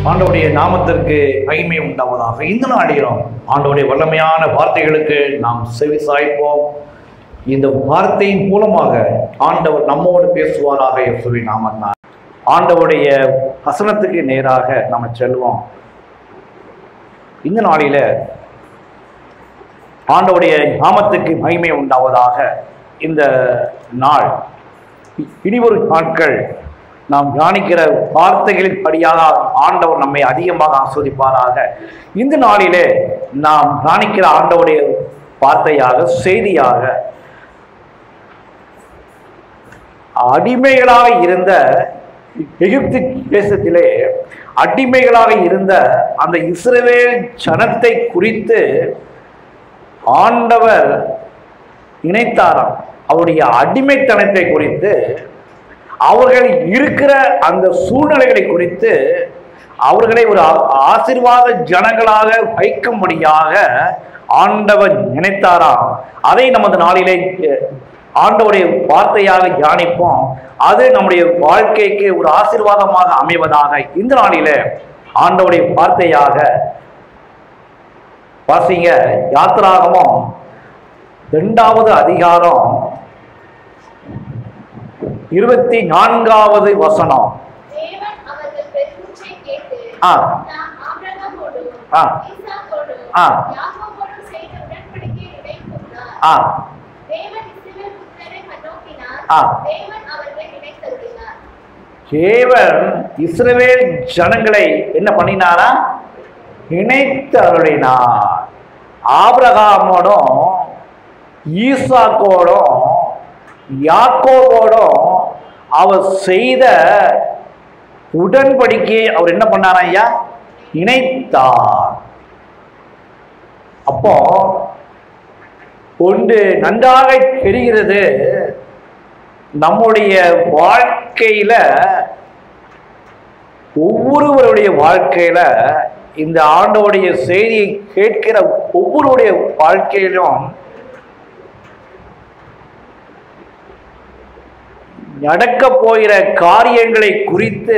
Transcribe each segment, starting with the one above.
ஆண்டவருடைய நாமத்திற்கு மகிமை உண்டாவதாக இந்த நாளிலும் ஆண்டவருடைய வல்லமையான வார்த்தைகளுக்கு நாம் செவி சாய்ப்போம் இந்த வார்த்தையின் மூலமாக ஆண்டவர் நம்மோடு பேசுவாராக இயேசுவின் நாமத்தினால் ஆண்டவருடைய வசனத்துக்கு நேராக நம்ம செல்வோம் இந்த நாளில ஆண்டவருடைய நாமத்துக்கு மகிமை உண்டாவதாக இந்த நாள் இனி ஒரு நாட்கள் நாம் தியானிக்கிற வார்த்தைகளின் படியாக ஆண்டவர் நம்மை அதிகமாக ஆஸ்வதிப்பாராக இந்த நாளிலே நாம் தியானிக்கிற ஆண்டவருடைய வார்த்தையாக செய்தியாக அடிமைகளாக இருந்த எகிப்து தேசத்திலே அடிமைகளாக இருந்த அந்த இஸ்ரவேல் ஜனத்தை குறித்து ஆண்டவர் இணைத்தாராம் அவருடைய அடிமைத்தனத்தை குறித்து அவர்கள் இருக்கிற அந்த சூழ்நிலைகளை குறித்து அவர்களை ஒரு ஆ- ஆசீர்வாத ஜனங்களாக வைக்கும்படியாக ஆண்டவர் நினைத்தாராம் அதை நமது நாளிலே அஹ், ஆண்டவருடைய வார்த்தையாக தியானிப்போம் அது நம்முடைய வாழ்க்கைக்கு ஒரு ஆசீர்வாதமாக அமைவதாக இந்த நாளிலே ஆண்டவருடைய வார்த்தையாக வாசிங்க யாத்திராகமம் ரெண்டாவது அதிகாரம் இருபத்தி நான்காவது வசனம் தேவன் அவர்கள் பெருமூச்சை கேட்டு ஆ. தாம் ஆபிரகாமோடும் ஆ. ஈசாக்கோடும் ஆ. யாக்கோபோடும் செய்த உடன்படிக்கையை நினைத்துள்ளார். ஆ தேவன் இஸ்ரவேல் புத்திரரை கண்ணோக்கினார். ஆ. தேவன் அவர்களை நினைத்தருளினார். தேவன் இஸ்ரவேல் ஜனங்களை என்ன பண்ணினாரா இணைத்து அருளினார் ஆபிரகாமோடும் ஈசாக்கோடும் யாக்கோபோடும் அவர் செய்த உடன்படிக்கையை அவர் என்ன பண்ணாரா ஐயா இணைத்தார் அப்போ ஒன்று நன்றாக தெரிகிறது நம்முடைய வாழ்க்கையில ஒவ்வொருவருடைய வாழ்க்கையில இந்த ஆண்டோடைய செய்தியை கேட்கிற ஒவ்வொருடைய வாழ்க்கையிலும் நடக்க போகிற காரியங்களை குறித்து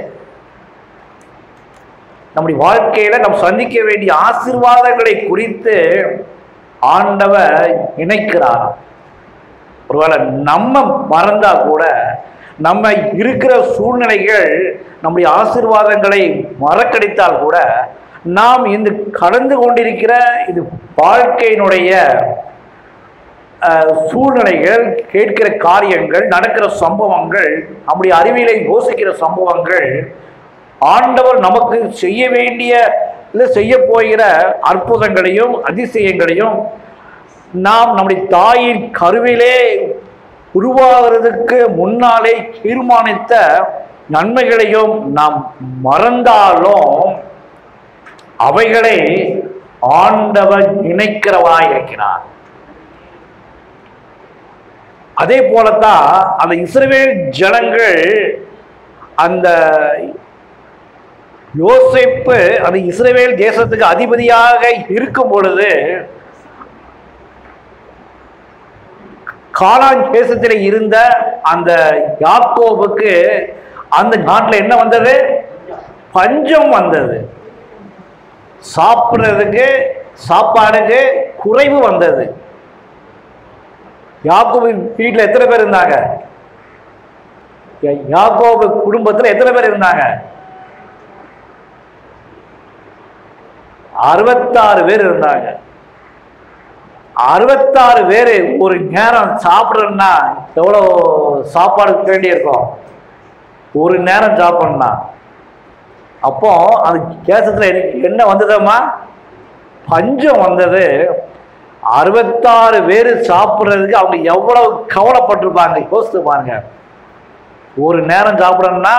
நம்முடைய வாழ்க்கையில நாம் சந்திக்க வேண்டிய ஆசீர்வாதங்களை குறித்து ஆண்டவர் இணைக்கிறார் ஒருவேளை நம்ம மறந்தா கூட நம்ம இருக்கிற சூழ்நிலைகள் நம்முடைய ஆசீர்வாதங்களை மறக்கடித்தால் கூட நாம் இந்த கடந்து கொண்டிருக்கிற இது வாழ்க்கையினுடைய அஹ், சூழ்நிலைகள் கேட்கிற காரியங்கள் நடக்கிற சம்பவங்கள் நம்முடைய அறிவியலை யோசிக்கிற சம்பவங்கள் ஆண்டவர் நமக்கு செய்ய வேண்டிய இல்லை செய்ய போகிற அற்புதங்களையும் அதிசயங்களையும் நாம் நம்முடைய தாயின் கருவிலே உருவாகிறதுக்கு முன்னாலே தீர்மானித்த நன்மைகளையும் நாம் மறந்தாலும் அவைகளை ஆண்டவர் நினைக்கிறவராய் இருக்கிறார் அதே போலத்தான் அந்த இஸ்ரவேல் ஜனங்கள் அந்த யோசேப்பு அந்த இஸ்ரவேல் தேசத்துக்கு அதிபதியாக இருக்கும் பொழுது காலான் தேசத்தில் இருந்த அந்த யாக்கோபுக்கு அந்த நாட்டில் என்ன வந்தது பஞ்சம் வந்தது சாப்பிட்றதுக்கு சாப்பாடுக்கு குறைவு வந்தது யாக்கோபு வீட்டில் எத்தனை பேர் இருந்தாங்க யா- யாக்கோபு குடும்பத்தில் எத்தனை பேர் இருந்தாங்க அறுபத்தாறு பேர் இருந்தாங்க அறுபத்தாறு பேர் ஒரு நேரம் சாப்பிட்றோன்னா எவ்வளோ சாப்பாடு வேண்டியிருக்கும் ஒரு நேரம் சாப்பிடணும்னா அப்போ அந்த தேசத்தில் எனக்கு என்ன வந்ததம்மா பஞ்சம் வந்தது அறுபத்தாறு பேர் சாப்பிட்றதுக்கு அவங்க எவ்வளவு கவலைப்பட்டிருப்பாங்க யோசித்து பாருங்க ஒரு நேரம் சாப்பிடணும்னா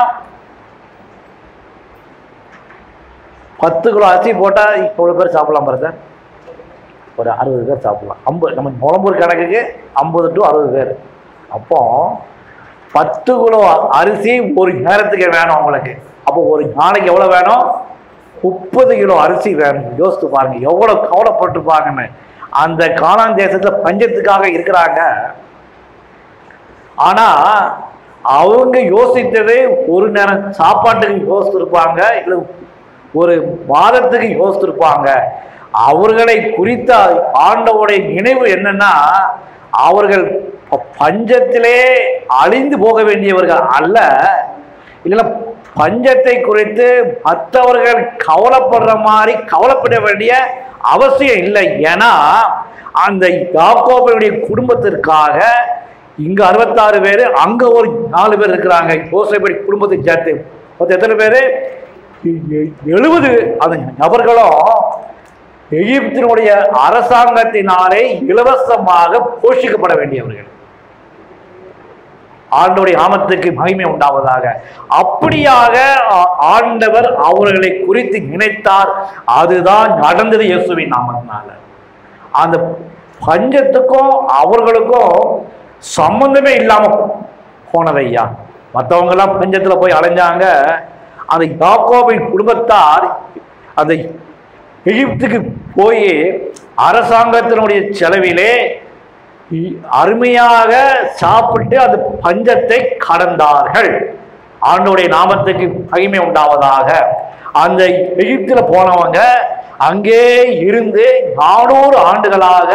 பத்து கிலோ அரிசி போட்டால் இவ்வளோ பேர் சாப்பிடலாம் பாருங்க ஒரு அறுபது பேர் சாப்பிடலாம் ஐம்பது நம்ம நுழம்பூர் கணக்குக்கு ஐம்பது டு அறுபது பேர் அப்போ பத்து கிலோ அரிசி ஒரு நேரத்துக்கு வேணும் உங்களுக்கு அப்போ ஒரு நாளைக்கு எவ்வளோ வேணும் முப்பது கிலோ அரிசி வேணும் யோசித்து பாருங்க எவ்வளோ கவலைப்பட்டுப்பாங்கன்னு அந்த காணான் தேசத்தில் பஞ்சத்துக்காக இருக்கிறாங்க ஆனா அவங்க யோசித்தது ஒரு நேரம் சாப்பாட்டுக்கு யோசித்திருப்பாங்க இல்லை ஒரு வாதத்துக்கு யோசித்திருப்பாங்க அவர்களை குறித்த ஆண்டவருடைய நினைவு என்னன்னா அவர்கள் ப- பஞ்சத்திலே அழிந்து போக வேண்டியவர்கள் அல்ல இல்லைன்னா பஞ்சத்தை குறித்து மற்றவர்கள் கவலைப்படுற மாதிரி கவலைப்பட வேண்டிய அவசியம் இல்லை ஏன்னா அந்த யாக்கோபனுடைய குடும்பத்திற்காக இங்க அறுபத்தாறு பேர் அங்க ஒரு நாலு பேர் இருக்கிறாங்க யோசேப்படி குடும்பத்தை சேர்த்து மொத்தம் எத்தனை பேர் எழுபது அந்த நபர்களும் எகிப்தினுடைய அரசாங்கத்தினாலே இலவசமாக போஷிக்கப்பட வேண்டியவர்கள் ஆண்டவருடைய நாமத்துக்கு மகிமை உண்டாவதாக அப்படியாக ஆ- ஆண்டவர் அவர்களை குறித்து நினைத்தார் அதுதான் நடந்தது இயேசுவின் நாமத்தினால அந்த பஞ்சத்துக்கும் அவர்களுக்கும் சம்பந்தமே இல்லாம போனதையா மற்றவங்க எல்லாம் பஞ்சத்துல போய் அலைஞ்சாங்க அந்த யாக்கோபின் குடும்பத்தார் அந்த எகிப்துக்கு போய் அரசாங்கத்தினுடைய செலவிலே இ- அருமையாக சாப்பிட்டு அந்த பஞ்சத்தை கடந்தார்கள் ஆண்டோடைய நாமத்துக்கு மகிமை உண்டாவதாக அந்த எகிப்தில் போனவங்க அங்கே இருந்து நானூறு ஆண்டுகளாக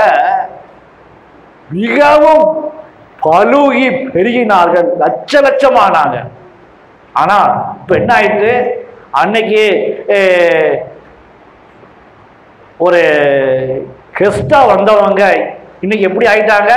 மிகவும் பலுகி பெருகினார்கள் லட்ச லட்சமானாங்க ஆனா இப்ப என்ன ஆயிட்டு அன்னைக்கு அஹ், ஒரு கெஸ்டா வந்தவங்க இன்னைக்கு எப்படி ஆயிட்டாங்க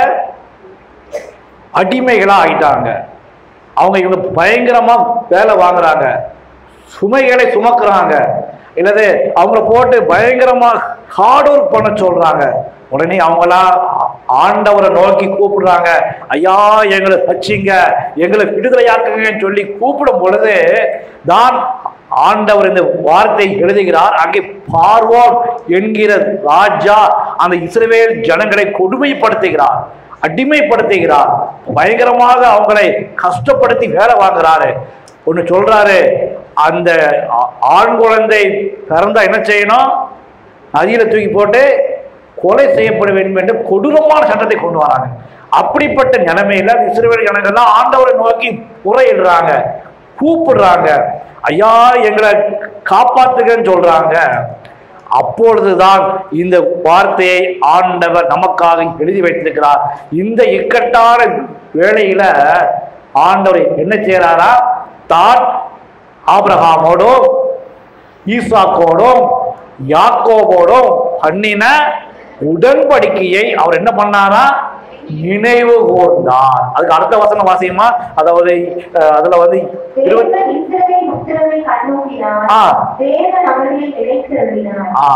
அடிமைகளா ஆயிட்டாங்க அவங்க இவங்க பயங்கரமா வேலை வாங்குறாங்க சுமைகளை சுமக்குறாங்க இல்லது அவங்கள போட்டு பயங்கரமா ஹார்ட் ஒர்க் பண்ண சொல்றாங்க உடனே அவங்களாம் ஆ- ஆண்டவரை நோக்கி கூப்பிடுறாங்க ஐயா எங்களை தச்சிங்க எங்களை விடுதலையாக்குங்கன்னு சொல்லி கூப்பிடும் பொழுது தான் ஆண்டவர் இந்த வார்த்தை எழுதுகிறார் அங்கே பார்வோன் என்கிற ராஜா அந்த இஸ்ரவேல் ஜனங்களை கொடுமைப்படுத்துகிறார் அடிமைப்படுத்துகிறார் பயங்கரமாக அவங்களை கஷ்டப்படுத்தி வேலை வாங்குறாரு ஒன்று சொல்றாரு அந்த ஆ- ஆண் குழந்தை பிறந்தா என்ன செய்யணும் நதியில தூக்கி போட்டு கொலை செய்யப்பட வேண்டும் என்று கொடூரமான சட்டத்தை கொண்டு வராங்க அப்படிப்பட்ட நிலைமையில அந்த இஸ்ரவேல் ஜனங்கள்லாம் ஆண்டவரை நோக்கி முறையிடுறாங்க கூப்பிடுறாங்க ஐயா எங்களை காப்பாத்துங்கன்னு சொல்றாங்க அப்பொழுதுதான் இந்த வார்த்தையை ஆண்டவர் நமக்காக எழுதி வைத்திருக்கிறார் இந்த இக்கட்டான வேளையில ஆண்டவர் என்ன செய்யறாரா தான் ஆபிரகாமோடும் ஈசாக்கோடும் யாக்கோபோடும் பண்ணின உடன்படிக்கையை அவர் என்ன பண்ணாரா நினைவு கூர்ந்தார் அதுக்கு அடுத்த வசனம் வாசியமா அதாவது அஹ், அதுல வந்து இருபத்தி தேவன் இஸ்ரவேல் புத்திரரை கண்ணோக்கினார் ஆ. தேவன் அவர்களை நினைத்திருந்தார் ஆ,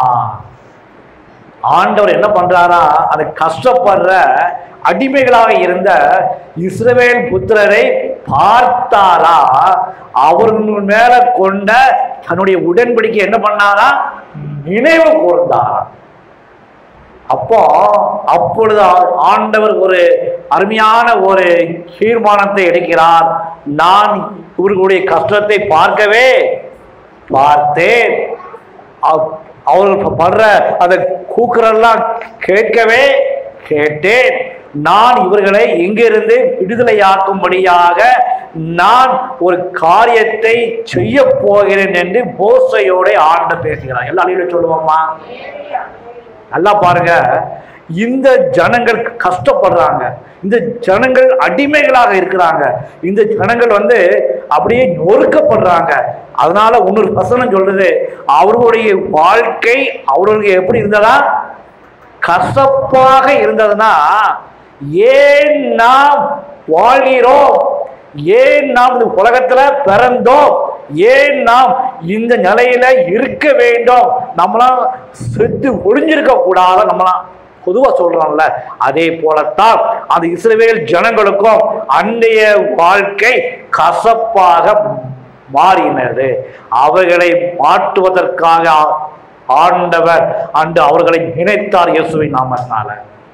ஆண்டவர் என்ன பண்றாரா அந்த கஷ்டப்படுற அடிமைகளாக இருந்த இஸ்ரவேல் புத்திரரை பார்த்தாரா அவர்கள் மேல கொண்ட தன்னுடைய உடன்படிக்கை என்ன பண்ணாரா நினைவு கூர்ந்தாரா அப்போ அப்பொழுது ஆ- ஆண்டவர் ஒரு அருமையான ஒரு தீர்மானத்தை எடுக்கிறார் நான் இவர்களுடைய கஷ்டத்தை பார்க்கவே பார்த்தேன் அவ்- அவர்கள் படுற அந்த கூக்குரல்லாம் கேட்கவே கேட்டேன் நான் இவர்களை இங்கிருந்து விடுதலையாக்கும்படியாக நான் ஒரு காரியத்தை செய்ய போகிறேன் என்று மோசையோட ஆண்டு பேசுகிறார் எல்லா அழியில சொல்லுவோமா நல்லா பாருங்க இந்த ஜனங்கள் கஷ்டப்படுறாங்க இந்த ஜனங்கள் அடிமைகளாக இருக்கிறாங்க இந்த ஜனங்கள் வந்து அப்படியே நொறுக்கப்படுறாங்க அதனால இன்னொரு வசனம் சொல்றது அவர்களுடைய வாழ்க்கை அவர்களுக்கு எப்படி இருந்ததா கசப்பாக இருந்ததுன்னா ஏன் நாம் வாழ்கிறோம் ஏன் நாம் இந்த உலகத்துல பிறந்தோம் ஏன் நாம் இந்த நிலையில இருக்க வேண்டும் நம்மளாம் செத்து ஒளிஞ்சிருக்க கூடாத நம்மளாம் பொதுவா சொல்றோம்ல அதே போலத்தான் அந்த இஸ்ரவேல் ஜனங்களுக்கும் அன்றைய வாழ்க்கை கசப்பாக மாறினது அவர்களை மாற்றுவதற்காக ஆண்டவர் அன்று அவர்களை நினைத்தார் இயேசுவின் நாமத்தினால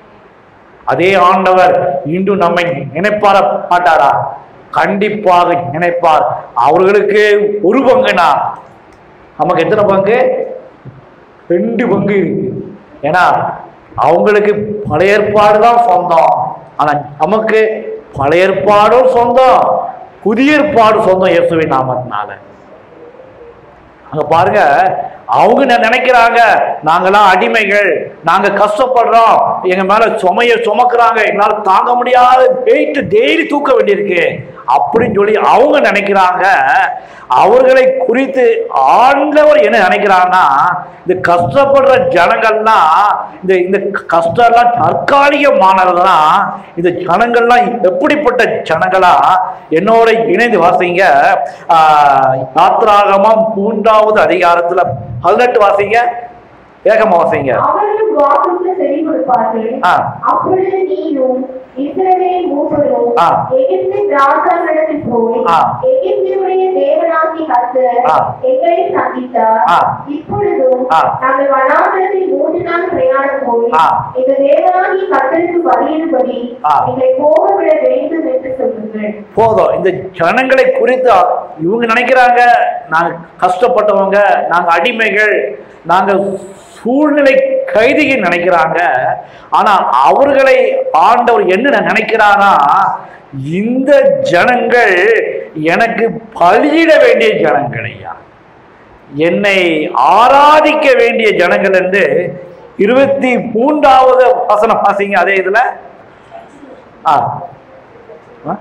அதே ஆண்டவர் இன்று நம்மை நினைப்பார மாட்டாரா கண்டிப்பாக நினைப்பார் அவர்களுக்கு ஒரு பங்குனா நமக்கு எத்தனை பங்கு ரெண்டு பங்கு இருக்கு ஏன்னா அவங்களுக்கு பழைய ஏற்பாடு தான் சொந்தம் ஆனா நமக்கு பழைய ஏற்பாடும் சொந்தம் புதிய ஏற்பாடு சொந்தம் இயேசுவின் நாமத்தினால அங்க பாருங்க அவங்க என்ன நினைக்கிறாங்க நாங்கெல்லாம் அடிமைகள் நாங்க கஷ்டப்படுறோம் எங்க மேல சுமைய சுமக்குறாங்க எங்களால தாங்க முடியாத வெயிட் டெய்லி தூக்க வேண்டியிருக்கு அப்படின்னு சொல்லி அவங்க நினைக்கிறாங்க அவர்களை குறித்து ஆண்டவர் என்ன நினைக்கிறாங்கன்னா இந்த கஷ்டப்படுற ஜனங்கள்லாம் இந்த இந்த கஷ்டம்லாம் தற்காலிகமானதுதான் இந்த ஜனங்கள்லாம் எப்படிப்பட்ட ஜனங்களா என்னோட இணைந்து வாசிங்க ஆஹ், யாத்ராகமம் மூன்றாவது அதிகாரத்துல பதினெட்டு வாசிங்க வேகமா வாசிங்க அவர்களும் வாக்குக்கு செவி கொடுப்பார்கள் ஆ. அப்பொழுது நீயும் இஸ்ரவேல் மூப்பரும் ஆ. எகிப்தின் ராஜாவிடத்தில் போய் ஆ. எகிப்தினுடைய தேவனாகி கர்த்தர் ஆ. எங்களை சந்தித்தார் ஆ. இப்பொழுதும் ஆ. நாங்கள் வனாந்தரத்தில் மூன்று நாள் பிரயாணம் போய் ஆ. எங்க தேவனாகி கர்த்தருக்கு பலியிடும்படி ஆ. எங்களை போகவிட வேண்டும் என்று சொல்லுங்கள் போதும் இந்த ஜனங்களை குறித்து இவங்க நினைக்கிறாங்க நாங்க கஷ்டப்பட்டவங்க நாங்க அடிமைகள் நாங்க சூழ்நிலை கைதிகள் நினைக்கிறாங்க ஆனா அவர்களை ஆண்டவர் என்ன நினைக்கிறாரா இந்த ஜனங்கள் எனக்கு பலியிட வேண்டிய ஜனங்கள் ஐயா என்னை ஆராதிக்க வேண்டிய ஜனங்கள் என்று இருபத்தி மூன்றாவது வசனம் வாசிங்க அதே இதுல ஆ ஆ?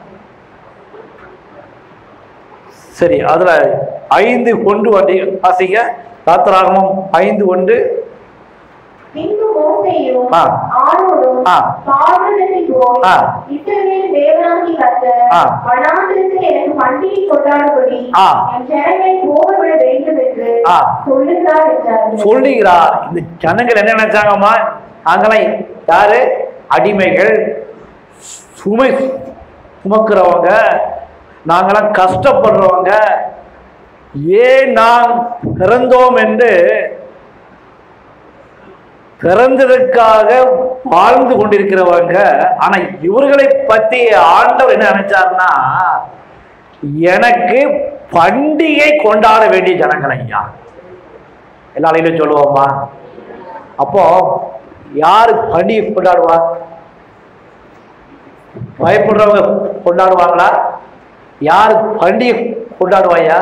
சரி அதுல ஐந்து ஒன்று வந்து வாசிங்க தாத்தராகமம் ஐந்து ஒன்று பின்பு மோசேயும் ஆ. ஆரோனும் ஆ. பார்வனிடத்தில் போய் ஆ. இஸ்ரவேல் தேவனாகி கர்த்தர் ஆ. வனாந்திரத்தில் எனக்கு பண்டிகை கொண்டாடும்படி ஆ. என் ஜனங்களை போகவிட வேண்டும் என்று ஆ. சொல்லுகிறார் என்றார்கள் சொல்லுகிறார் இந்த ஜனங்கள் என்ன நினைச்சாங்கம்மா நாங்களாம் யாரு அடிமைகள் சுமை சுமக்கிறவங்க நாங்களாம் கஷ்டப்படுறவங்க ஏன் நாம் பிறந்தோம் என்று பிறந்ததற்காக வாழ்ந்து கொண்டிருக்கிறவங்க ஆனா இவர்களை பத்தி ஆண்டவர் என்ன நினைச்சாருன்னா எனக்கு பண்டிகை கொண்டாட வேண்டிய ஜனங்கள் ஐயா எல்லா அலையிலும் சொல்லுவோம்மா அப்போ யாரு பண்டிகை கொண்டாடுவா பயப்படுறவங்க கொண்டாடுவாங்களா யாரு பண்டிகை கொண்டாடுவாயா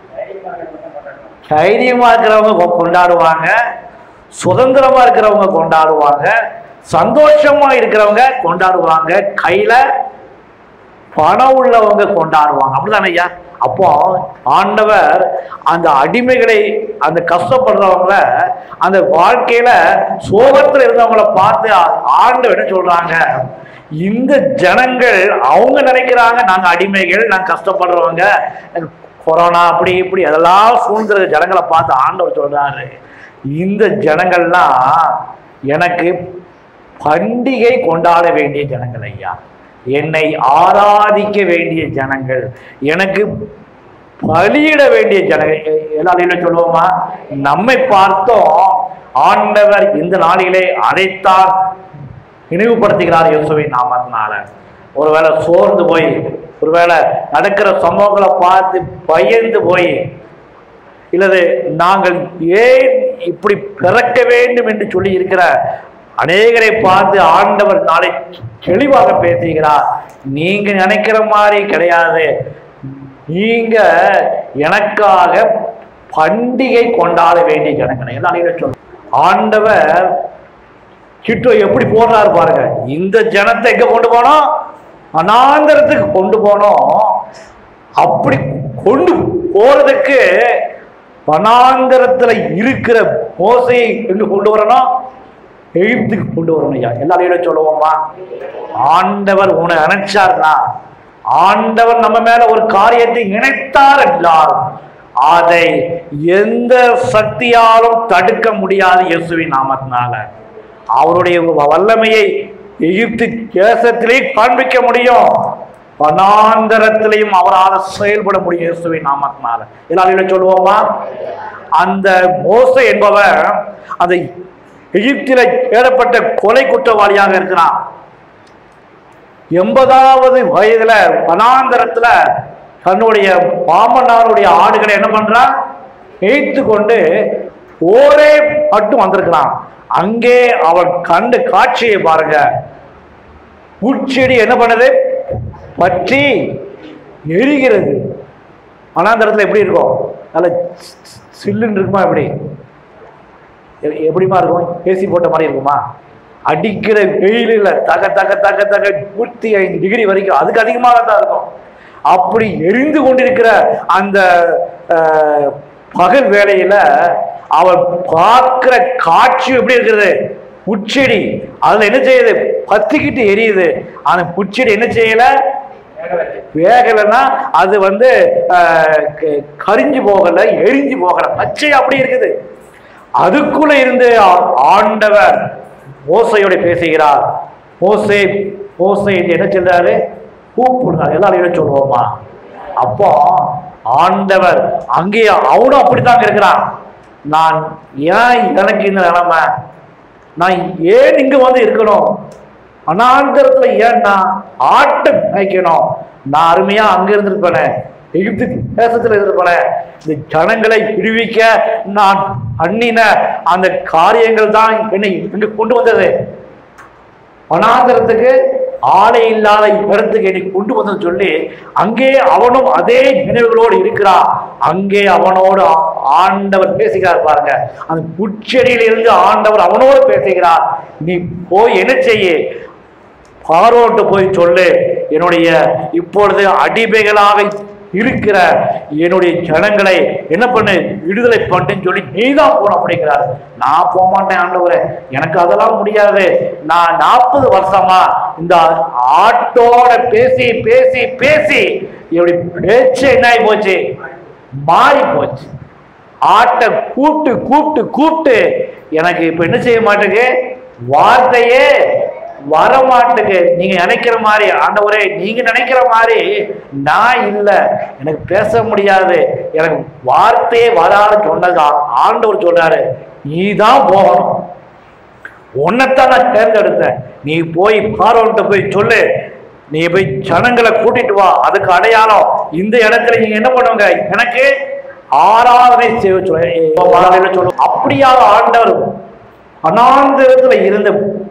தைரியமா இருக்கிறவங்க கொ- கொண்டாடுவாங்க சுதந்திரமா இருக்கிறவங்க கொண்டாடுவாங்க சந்தோஷமா இருக்கிறவங்க கொண்டாடுவாங்க கையில பணம் உள்ளவங்க கொண்டாடுவாங்க அப்படிதானே ஐயா அப்போ ஆண்டவர் அந்த அடிமைகளை அந்த கஷ்டப்படுறவங்கள அந்த வாழ்க்கையில சோகத்துல இருந்தவங்கள பார்த்து ஆ- ஆண்டவர் என்ன சொல்றாங்க இந்த ஜனங்கள் அவங்க நினைக்கிறாங்க நாங்க அடிமைகள் நாங்க கஷ்டப்படுறவங்க கொரோனா அப்படி இப்படி அதெல்லாம் சூழ்ந்துற ஜனங்களை பார்த்து ஆண்டவர் சொல்றாரு இந்த ஜனங்கள்லாம் எனக்கு பண்டிகை கொண்டாட வேண்டிய ஜனங்கள் ஐயா என்னை ஆராதிக்க வேண்டிய ஜனங்கள் எனக்கு பலியிட வேண்டிய ஜனங்கள் எல்லாரையும் சொல்லுவோமா நம்மை பார்த்தோம் ஆண்டவர் இந்த நாளிலே அதைத்தான் நினைவுபடுத்துகிறார் இயேசுவின் நாமத்தினால ஒருவேளை சோர்ந்து போய் ஒருவேளை நடக்கிற சம்பவங்களை பார்த்து பயந்து போய் இல்லது நாங்கள் ஏன் இப்படி பிறக்க வேண்டும் என்று சொல்லி இருக்கிற அநேகரை பார்த்து ஆண்டவர் நாளை தெளிவாக பேசுகிறார் நீங்க நினைக்கிற மாதிரி கிடையாது நீங்க எனக்காக பண்டிகை கொண்டாட வேண்டிய ஜனங்களை எல்லாரையும் சொல்ல ஆண்டவர் கிட்டோ எப்படி போடுறாரு பாருங்க இந்த ஜனத்தை எங்க கொண்டு போனோம் அனாந்தரத்துக்கு கொண்டு போனோம் அப்படி கொண்டு போறதுக்கு வனாந்தரத்துல இருக்கிற மோசையை எங்க கொண்டு வரணும் எகிப்துக்கு கொண்டு வரணும் ஐயா எல்லாரையும் சொல்லுவோமா ஆண்டவர் உன்னை நினைச்சார்னா ஆண்டவர் நம்ம மேல ஒரு காரியத்தை இணைத்தார் என்றால் அதை எந்த சக்தியாலும் தடுக்க முடியாது இயேசுவின் நாமத்தினால அவருடைய வல்லமையை எகிப்து தேசத்திலே காண்பிக்க முடியும் வனாந்தரத்திலையும் அவரால் செயல்பட முடியும் இயேசுவின் நாமத்தினால எல்லாரும் சொல்லுவோமா அந்த மோசை என்பவர் அந்த எகிப்தில தேடப்பட்ட கொலை குற்றவாளியாக இருக்கிறான் எண்பதாவது வயதுல வனாந்தரத்துல தன்னுடைய மாமனாருடைய ஆடுகளை என்ன பண்றான் மேய்த்து கொண்டு ஓரே மட்டும் வந்திருக்கிறான் அங்கே அவன் கண்டு காட்சியை பாருங்க உட்செடி என்ன பண்ணுது பற்றி எரிகிறது வனாந்தரத்தில் எப்படி இருக்கும் நல்ல சில்லுன்னு இருக்குமா எப்படி எ- எப்படிமா இருக்கும் ஏசி போட்ட மாதிரி இருக்குமா அடிக்கிற வெயிலில் தக தக தக தக நூற்றி ஐந்து டிகிரி வரைக்கும் அதுக்கு அதிகமாக தான் இருக்கும் அப்படி எரிந்து கொண்டிருக்கிற அந்த அஹ், பகல் வேளையில அவள் பார்க்கிற காட்சி எப்படி இருக்கிறது புச்செடி அதுல என்ன செய்யுது பத்திக்கிட்டு எரியுது அந்த புச்செடி என்ன செய்யல வேகலைன்னா அது வந்து அஹ், க- கரிஞ்சு போகல எரிஞ்சு போகல பச்சை அப்படி இருக்குது அதுக்குள்ள இருந்து ஆ- ஆண்டவர் மோசையோட பேசுகிறார் மோசே மோசை என்று என்ன சொல்றாரு கூப்பிடுறார் எல்லாரும் என்ன சொல்லுவோமா அப்போ ஆண்டவர் அங்கே அவனும் அப்படித்தாங்க இருக்கிறான் நான் ஏன் எனக்கு இந்த நிலைமை நான் ஏன் இங்க வந்து இருக்கணும் அனாந்தரத்துல ஏன் நான் ஆட்டம் மேய்க்கணும் நான் அருமையா அங்க இருந்திருப்பேனே எகிப்து தேசத்துல இருந்திருப்பேனே இந்த ஜனங்களை விடுவிக்க நான் பண்ணின அந்த காரியங்கள் தான் என்னை இங்க கொண்டு வந்தது வனாந்தரத்துக்கு ஆளை இல்லாத இடத்துக்கு என்னை கொண்டு வந்து சொல்லி அங்கே அவனும் அதே நினைவுகளோடு இருக்கிறான் அங்கே அவனோடு ஆ- ஆண்டவர் பேசுகிறார் பாருங்க அந்த புச்செடியில் இருந்து ஆண்டவர் அவனோடு பேசுகிறார் நீ போய் என்ன செய்ய பாரோட்டு போய் சொல்லு என்னுடைய இப்பொழுது அடிமைகளாக இருக்கிற என்னுடைய ஜனங்களை என்ன பண்ணு விடுதலை பண்ணுன்னு சொல்லி நீதான் போன அப்படிங்கிறாரு நான் போக மாட்டேன் ஆண்டவரே எனக்கு அதெல்லாம் முடியாது நான் நாற்பது வருஷமா இந்த ஆட்டோட பேசி பேசி பேசி என்னுடைய பேச்சு என்ன ஆகி போச்சு மாறி போச்சு ஆட்டை கூப்பிட்டு கூப்பிட்டு கூப்பிட்டு எனக்கு இப்ப என்ன செய்ய மாட்டேங்க வார்த்தையே வர மாட்டுக்கு நீங்க நினைக்கிற மாதிரி ஆண்டவரே நீங்க நினைக்கிற மாதிரி நான் இல்ல எனக்கு பேச முடியாது எனக்கு வார்த்தையே வராதுன்னு சொன்னது ஆ- ஆண்டவர் சொல்றாரு நீ தான் போகணும் உன்னைத்தான் நான் தேர்ந்தெடுத்தேன் நீ போய் பார்வன்ட்ட போய் சொல்லு நீ போய் ஜனங்களை கூட்டிட்டு வா அதுக்கு அடையாளம் இந்த இடத்துல நீங்க என்ன பண்ணுவாங்க எனக்கு ஆராதனை செய்ய சொல்ல சொல்லும் அப்படியாக ஆண்டவர் அனாந்திரத்துல இருந்த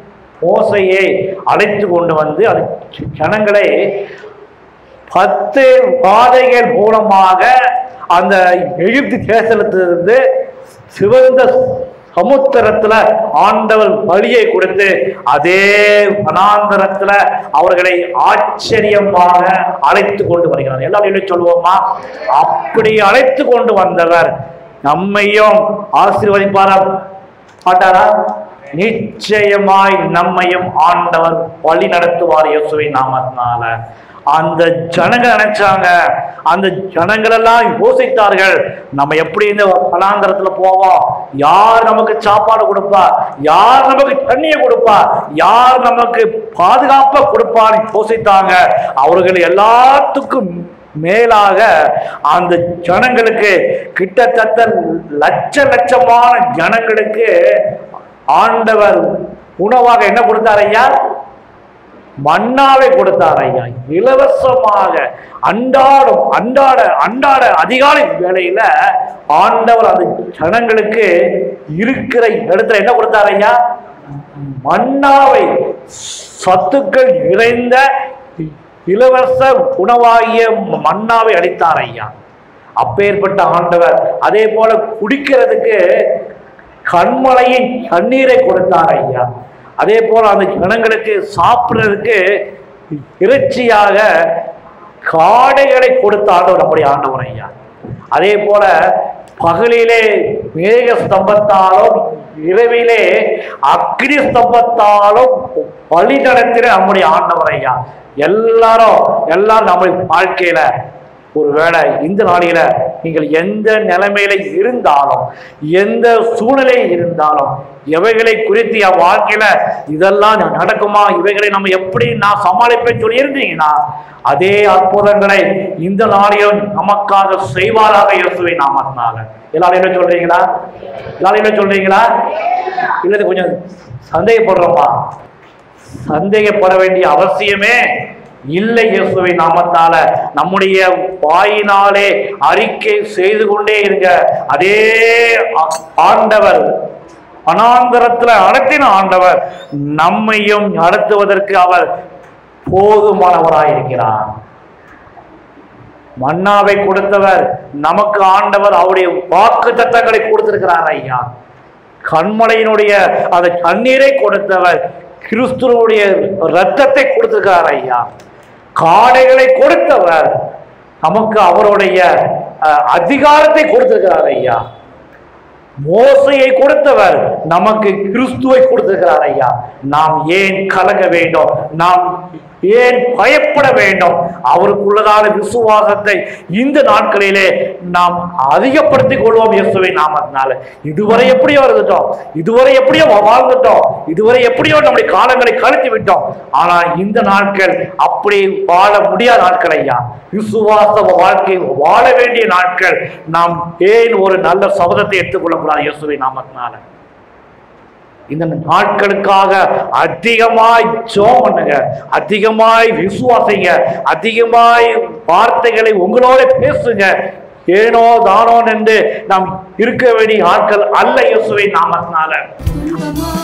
மோசையை அழைத்து கொண்டு வந்து அது ஜனங்களை பத்து பாதைகள் மூலமாக அந்த எகிப்து தேசத்திலிருந்து சிவந்த சமுத்திரத்துல ஆண்டவர் பலியை கொடுத்து அதே வனாந்தரத்துல அவர்களை ஆச்சரியமாக அழைத்து கொண்டு வருகிறார் எல்லாரும் என்ன சொல்லுவோமா அப்படி அழைத்து கொண்டு வந்தவர் நம்மையும் ஆசீர்வதிப்பாரா மாட்டாரா நிச்சயமாய் நம்மையும் ஆண்டவர் வழி நடத்துவார் இயேசுவின் நாமத்தினால அந்த ஜனங்க நினைச்சாங்க அந்த ஜனங்கள் எல்லாம் யோசித்தார்கள் நம்ம எப்படி இந்த வனாந்தரத்துல போவோம் யார் நமக்கு சாப்பாடு கொடுப்பா யார் நமக்கு தண்ணியை கொடுப்பா யார் நமக்கு பாதுகாப்பை கொடுப்பான்னு யோசித்தாங்க அவர்கள் எல்லாத்துக்கும் மேலாக அந்த ஜனங்களுக்கு கிட்டத்தட்ட லட்ச லட்சமான ஜனங்களுக்கு ஆண்டவர் உணவாக என்ன கொடுத்தார் ஐயா மண்ணாவை கொடுத்தார் ஐயா இலவசமாக அன்றாடம் அன்றாட அன்றாட அதிகாலை வேளையில ஆண்டவர் அந்த ஜனங்களுக்கு இருக்கிற இடத்துல என்ன கொடுத்தார் ஐயா மன்னாவை சத்துக்கள் நிறைந்த இலவச உணவாகிய மன்னாவை அளித்தார் ஐயா அப்பேற்பட்ட ஆண்டவர் அதே போல குடிக்கிறதுக்கு கண்மலையின் தண்ணீரை கொடுத்தார் ஐயா அதே போல அந்த ஜனங்களுக்கு சாப்பிடுறதுக்கு இறைச்சியாக காடைகளை கொடுத்த ஆண்டவர் நம்முடைய ஆண்டவர் ஐயா அதே போல பகலிலே மேக ஸ்தம்பத்தாலும் இரவிலே அக்னி ஸ்தம்பத்தாலும் வழி நடத்தின நம்முடைய ஆண்டவர் ஐயா எல்லாரும் எல்லாம் நம்ம வாழ்க்கையில ஒருவேளை இந்த நாளில நீங்கள் எந்த நிலைமையில இருந்தாலும் எந்த சூழ்நிலை இருந்தாலும் எவைகளை குறித்து என் வாழ்க்கையில இதெல்லாம் நடக்குமா இவைகளை நம்ம எப்படி நான் சமாளிப்பேன் சொல்லி இருந்தீங்கன்னா அதே அற்புதங்களை இந்த நாளிலும் நமக்காக செய்வாராக இயேசுவை நாமத்தினால எல்லாரும் என்ன சொல்றீங்களா எல்லாரும் என்ன சொல்றீங்களா இல்லது கொஞ்சம் சந்தேகப்படுறோமா சந்தேகப்பட வேண்டிய அவசியமே இல்லை இயேசுவை நாமத்தால நம்முடைய வாயினாலே அறிக்கை செய்து கொண்டே இருங்க அதே ஆ- ஆண்டவர் அனாந்தரத்துல நடத்தின ஆண்டவர் நம்மையும் நடத்துவதற்கு அவர் போதுமானவராயிருக்கிறார் மன்னாவை கொடுத்தவர் நமக்கு ஆண்டவர் அவருடைய வாக்கு தத்தங்களை கொடுத்திருக்கிறார் ஐயா கண்மலையினுடைய அந்த தண்ணீரை கொடுத்தவர் கிறிஸ்துவனுடைய ரத்தத்தை கொடுத்திருக்கிறார் ஐயா காடைகளை கொடுத்தவர் நமக்கு அவருடைய அஹ், அதிகாரத்தை கொடுத்திருக்கிறார் ஐயா மோசையை கொடுத்தவர் நமக்கு கிறிஸ்துவை கொடுத்திருக்கிறார் ஐயா நாம் ஏன் கலங்க வேண்டும் நாம் ஏன் பயப்பட வேண்டும் அவருக்குள்ளதான விசுவாசத்தை இந்த நாட்களிலே நாம் அதிகப்படுத்திக் கொள்வோம் இயேசுவை நாமத்தினால இதுவரை எப்படியோ இருந்துட்டோம் இதுவரை எப்படியோ வாழ்ந்துட்டோம் இதுவரை எப்படியோ நம்முடைய காலங்களை கழித்து விட்டோம் ஆனா இந்த நாட்கள் அப்படி வாழ முடியாத நாட்கள் ஐயா விசுவாச வாழ்க்கை வாழ வேண்டிய நாட்கள் நாம் ஏன் ஒரு நல்ல சபதத்தை எடுத்துக்கொள்ளக்கூடாது இயேசுவை நாமத்தினால இந்த நாட்களுக்காக அதிகமாய் ஜோம் பண்ணுங்க அதிகமாய் விசுவாசிங்க அதிகமாய் வார்த்தைகளை உங்களோட பேசுங்க ஏனோ தானோ என்று நாம் இருக்க வேண்டிய ஆட்கள் அல்ல இயேசுவை நாமத்தினால துன்பமா